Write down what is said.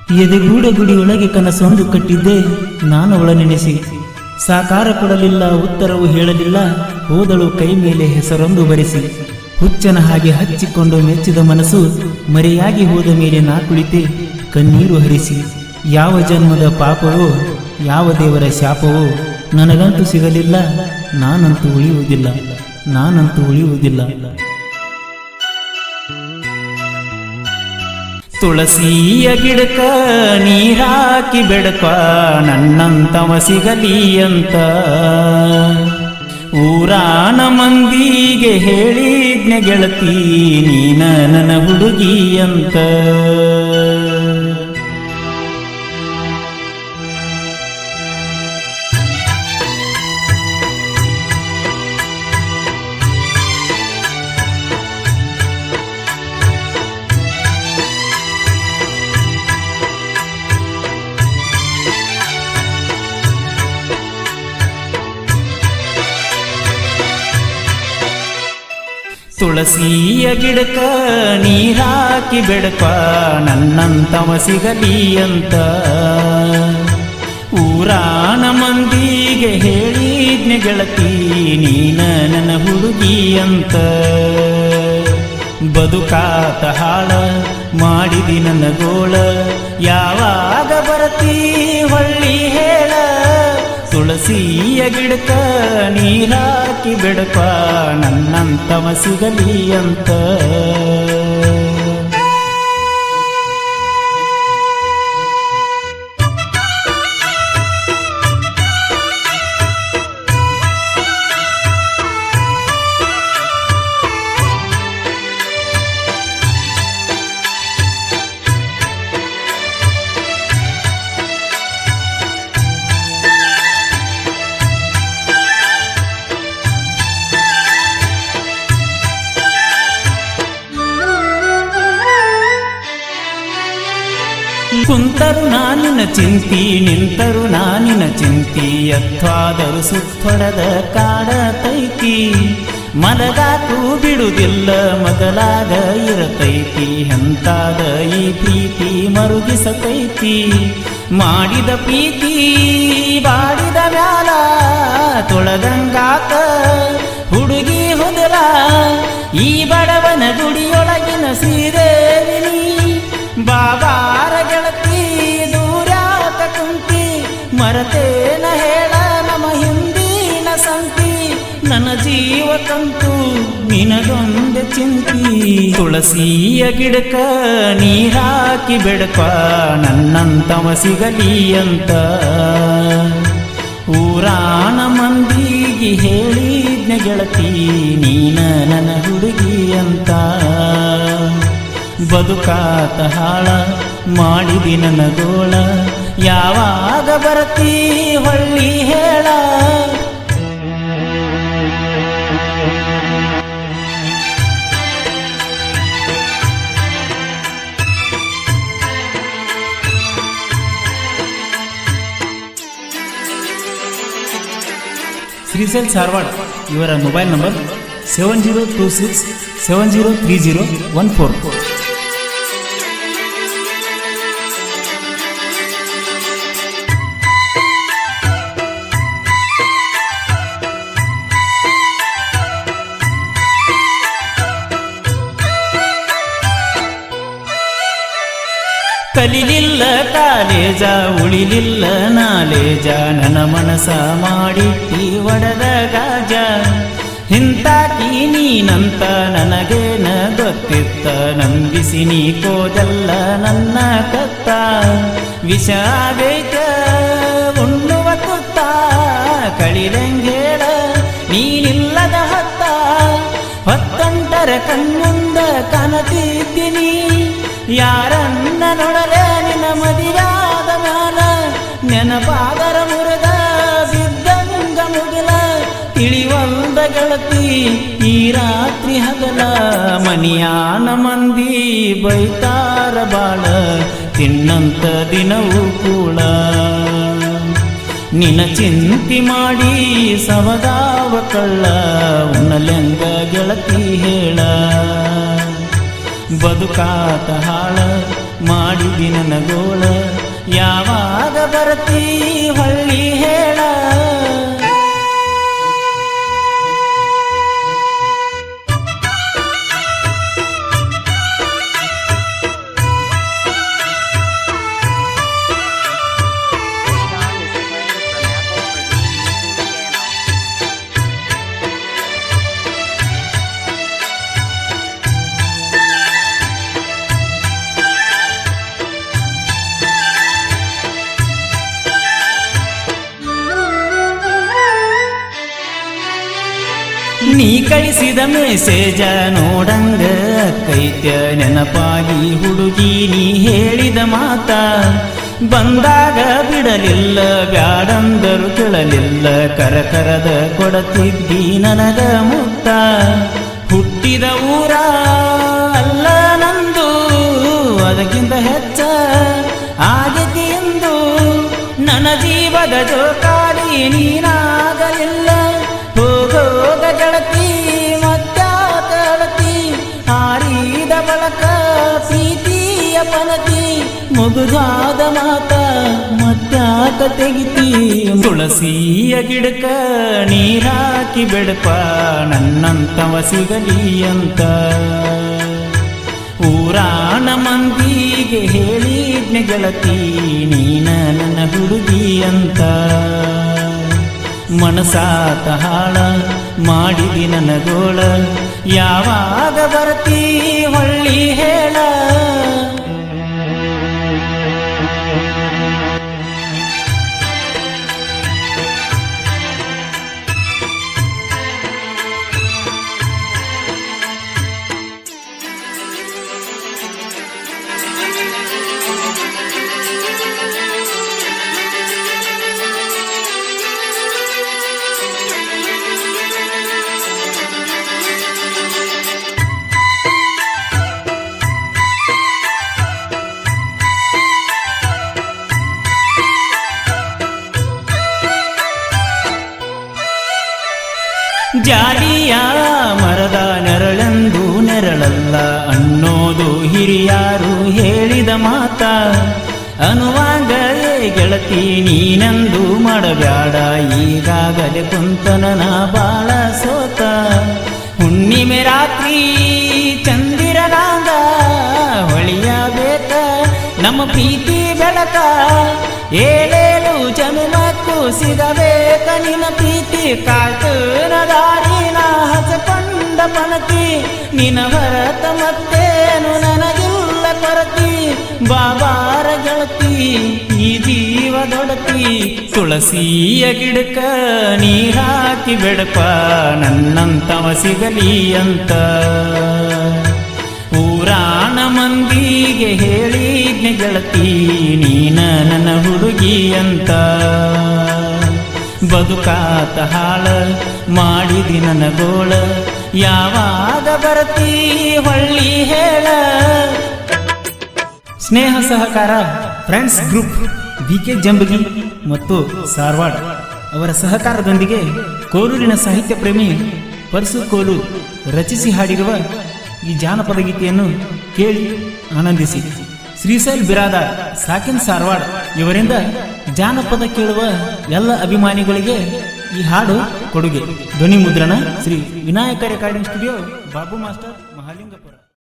ಎದೆಗೂಡ ಗುಡಿಯೊಳಗೆ ಕನಸೊಂದು ಕಟ್ಟಿದ್ದೆ ನಾನವಳ ನೆನೆಸಿ ಸಾಕಾರ ಕೊಡಲಿಲ್ಲ ಉತ್ತರವು ಹೇಳಲಿಲ್ಲ ಹೋದಳು ಕೈ ಮೇಲೆ ಹೆಸರೊಂದು ಬರೆಸಿ ಹುಚ್ಚನ ಹಾಗೆ ಹಚ್ಚಿಕೊಂಡು ಮೆಚ್ಚಿದ ಮನಸ್ಸು ಮರೆಯಾಗಿ ಹೋದ ಮೇಲೆ ನಾ ಕುಳಿತೆ ಕಣ್ಣೀರು ಹರಿಸಿ ಯಾವ ಜನ್ಮದ ಪಾಪವೋ ಯಾವ ದೇವರ ಶಾಪವೋ ನನಗಂತೂ ಸಿಗಲಿಲ್ಲ ನಾನಂತೂ ಉಳಿಯುವುದಿಲ್ಲ ನಾನಂತೂ ಉಳಿಯುವುದಿಲ್ಲ ತುಳಸಿಯ ಗಿಡಕ ನೀರಾಕಿ ಬೆಡಕ ನನ್ನಂತವ ಸಿಗಲಿ ಅಂತ ಊರಾನ ಮಂದಿಗೆ ಹೇಳಿದ್ನೆ ಗೆಳತಿ ನೀನ ನನ್ನ ಹುಡುಗಿ ಅಂತ ತುಳಸಿಯ ಗಿಡಕ ನೀರಾಕಿ ಬೆಡಕ ನನ್ನಂತವ ಸಿಗಲಿ ಅಂತ ಊರಾನ ಮಂದಿಗೆ ಹೇಳಿದ್ನೆ ಗೆಳತಿ ನೀನ ನನ್ನ ಹುಡುಗಿ ಅಂತ ಬದುಕಾತ ಹಾಳ ಮಾಡಿದಿ ನನ್ನ ಗೋಳ ಯಾವಾಗ ಬರತಿ ಹೊಳ್ಳಿ ಹೇಳ ತುಳಸಿಯ ಗಿಡಕ ನೀರಾಕಿ ಬೆಡಕ ನನ್ನಂತವ ಸಿಗಲಿ ಅಂತ ಕುಂತರು ನಾನಿನ ಚಿಂತಿ ನಿಂತರು ನಾನಿನ ಚಿಂತಿ ಅಥ್ವಾದರು ಸುತ್ತೊಡದ ಕಾಡತೈತಿ ಮಲಗಾಕು ಬಿಡುವುದಿಲ್ಲ ಮೊದಲಾಗ ಇರತೈತಿ ಎಂತಾದ ಈ ಪ್ರೀತಿ ಮರುಗಿಸತೈತಿ ಮಾಡಿದ ಪ್ರೀತಿ ಬಾಡಿದ ಮ್ಯಾಲ ತೊಳದಂಗಾತ ಹುಡುಗಿ ಹೊದಲ ಈ ಬಡವನ ಗುಡಿಯೊಳಗಿನ ಶ್ರೀದೇವಿನಿ ಬಾಬಾರ ಗೆಳತಿ ದೂರ್ಯಾತ ಕುಂತಿ ಮರತೇನ ಹೇಳ ನಮ್ಮ ಹಿಂದಿನ ಸಂತಿ ನನ್ನ ಜೀವಕ್ಕಂತೂ ನಿನಗೊಂದು ಚಿಂತಿ ತುಳಸಿಯ ಗಿಡಕ ನೀರಾಕಿ ಬೆಡಕ ನನ್ನಂತವ ಸಿಗಲಿ ಅಂತ ಊರಾನ ಮಂದಿಗೆ ಹೇಳಿದ್ನೆ ಗೆಳತಿ ನೀನ ನನ್ನ ಹುಡುಗಿ ಅಂತ ಬದುಕಾತ ಹಾಳ ಮಾಡಿದಿ ನನ್ನ ಗೋಳ ಯಾವಾಗ ಬರತಿ ಹೊಳ್ಳಿ ಹೇಳ ಶ್ರೀಸೆಲ್ ಸಾರ್ವಾಡ್ ಇವರ mobile number seven zero two six seven zero three zero one four ಕಲಿಲಿಲ್ಲ ಕಾಲೇಜ ಉಳಿಲಿಲ್ಲ ನಾಲೇಜ ನನ್ನ ಮನಸ ಮಾಡಿಟ್ಟಿ ಒಡದ ಗಾಜ ಹಿಂತಾಕಿ ನೀನಂತ ನನಗೇನ ಗೊತ್ತಿತ್ತ ನಂಬಿಸಿ ನೀ ಕೋದಲ್ಲ ನನ್ನ ಕತ್ತ ವಿಷ ಬೇಕ ಉಣ್ಣುವ ತುತ್ತ ಕಳಿರಂಗೇಳ ನೀನಿಲ್ಲದ ಹತ್ತ ಹೊತ್ತೊಂಟರ ಕಣ್ಮುಂದ ಕನತಿದ್ದೀನಿ ಯಾರನ್ನ ನೋಡಲೆ ನಿನ್ನ ಮದಿಯಾದ ಮ್ಯಾಲ ನೆನಪಾದರ ಮುರಿದ ಬಿದ್ದಂಗ ಮುಗಿಲ ತಿಳಿವಂದ ಗೆಳತಿ ಈ ರಾತ್ರಿ ಹಗಲ ಮನಿಯಾನ ಮಂದಿ ಬೈತಾರ ಬಾಳ ತಿನ್ನಂತ ದಿನವೂ ಕೂಡ ನಿನ ಚಿಂತಿ ಮಾಡಿ ಸವಗಾವ ಕಳ್ಳ ಉನ್ನಲೆಂಗ ಗೆಳತಿ ಹೇಳ ಬದುಕಾತ ಹಾಳ ಮಾಡಿದಿ ನನ್ನ ಗೋಳ ಬರತಿ ಹೊಳ್ಳಿ ಹೇಳ Sean is playing from Apple Productions channel. ನೀ ಕಳಿಸಿದ ಮೆಸೇಜ ನೋಡಂಗ ಕೈತ್ಯ ನೆನಪಾಗಿ ಹುಡುಗಿ ನೀ ಹೇಳಿದ ಮಾತ ಬಂದಾಗ ಬಿಡಲಿಲ್ಲ ಬ್ಯಾಡಂದರು ಕೇಳಲಿಲ್ಲ ಕರಕರದ ಕೊಡತಿದ್ದಿ ನನಗ ಮುತ್ತ ಹುಟ್ಟಿದ ಊರ ಅಲ್ಲ ನಂದು ಅದಕ್ಕಿಂತ ಹೆಚ್ಚ ಆಗತಿ ಎಂದು ನನ್ನ ಜೀವದ ಜೋಕಾಲಿ ನೀನಾಗಲಿಲ್ಲ ಹೋಗೋಗ ಗೆಳತಿ ಮತ್ಯಾಕ ಅಳತಿ ಹಾರಿದ ಬಳಕ ಪ್ರೀತಿಯ ಪನತಿ ಮುಗುದಾದ ಮಾತ ಮತ್ಯಾಕ ತೆಗಿತಿ ತುಳಸಿಯ ಗಿಡಕ ನೀರಾಕಿ ಬೆಳಪ ನನ್ನಂತವ ಸಿಗಲಿ ಅಂತ ಊರಾಣ ಮಂದಿಗೆ ಹೇಳಿದ್ನೆ ಗೆಳತಿ ನೀನ ನನ್ನ ಹುಡುಗಿ ಅಂತ ಮನಸಾತ ಹಾಳ ಮಾಡಿದಿ ನನ್ನ ಗೋಳ ಯಾವಾಗ ಬರ್ತೀ ಹೊಳ್ಳಿ ಹೇಳ ಜಾಲಿಯ ಮರದ ನೆರಳೆಂದು ನೆರಳಲ್ಲ ಅನ್ನೋದು ಹಿರಿಯಾರು ಹೇಳಿದ ಮಾತ ಅನುವಾಗ ಏ ಗೆಳತಿ ನೀನಂದು ಮಾಡಬ್ಯಾಡ ಈಗಾಗಲೇ ಕುಂತನ ಬಾಳ ಸೋತ ಹುಣ್ಣಿಮೆ ರಾತ್ರಿ ಚಂದಿರನಾಗ ಹೊಳಿಯಬೇಕ ನಮ್ಮ ಪ್ರೀತಿ ಬೆಳಕ ಏಳೇಳು ಜನ್ಮಕ್ಕೂ ಸಿಗಬೇಕ ನಿನ್ನ ಪ್ರೀತಿ ಕಾತುನ ದಾರಿನ ಹಸಕೊಂಡ ಪನತಿ ನಿನ ಭರತ ಮತ್ತೇನು ನನಗಿಲ್ಲ ಕೊರತಿ ಬಾಬಾರ ಗೆಳತಿ ಈ ಜೀವದೊಡತಿ ತುಳಸಿಯ ಗಿಡಕ ನೀರಾಕಿ ಬೆಳಪ ನನ್ನಂತವ ಸಿಗಲಿ ಅಂತ ಊರಾಣ ಮಂದಿಗೆ ಹೇಳಿದ್ನೆ ಗೆಳತಿ ನೀನ ನನ್ನ ಹುಡುಗಿ ಅಂತ ಬದುಕಾತ ಹಾಳ ಮಾಡಿದಿ ನನ್ನ ಗೋಳ ಯಾವಾಗ ಬರತಿ ಹೊಳ್ಳಿ ಹೇಳ ಸ್ನೇಹ ಸಹಕಾರ friends group B K Jambagi ಮತ್ತು ಸಾರವಾಡ ಅವರ ಸಹಕಾರದೊಂದಿಗೆ ಕೋಲೂರಿನ ಸಾಹಿತ್ಯ ಪ್ರೇಮಿ ಪರಸು ಕೋಲು ರಚಿಸಿ ಹಾಡಿರುವ ಈ ಜಾನಪದ ಗೀತೆಯನ್ನು ಕೇಳಿ ಆನಂದಿಸಿ ಶ್ರೀಶೈಲ್ ಬಿರಾದಾರ್ ಸಾಕಿನ್ ಸಾರವಾಡ್ ಇವರಿಂದ ಜಾನಪದ ಕೇಳುವ ಎಲ್ಲ ಅಭಿಮಾನಿಗಳಿಗೆ ಈ ಹಾಡು ಕೊಡುಗೆ ಧ್ವನಿ ಮುದ್ರಣ Shri Vinayaka recording studio Babu master Mahalingapura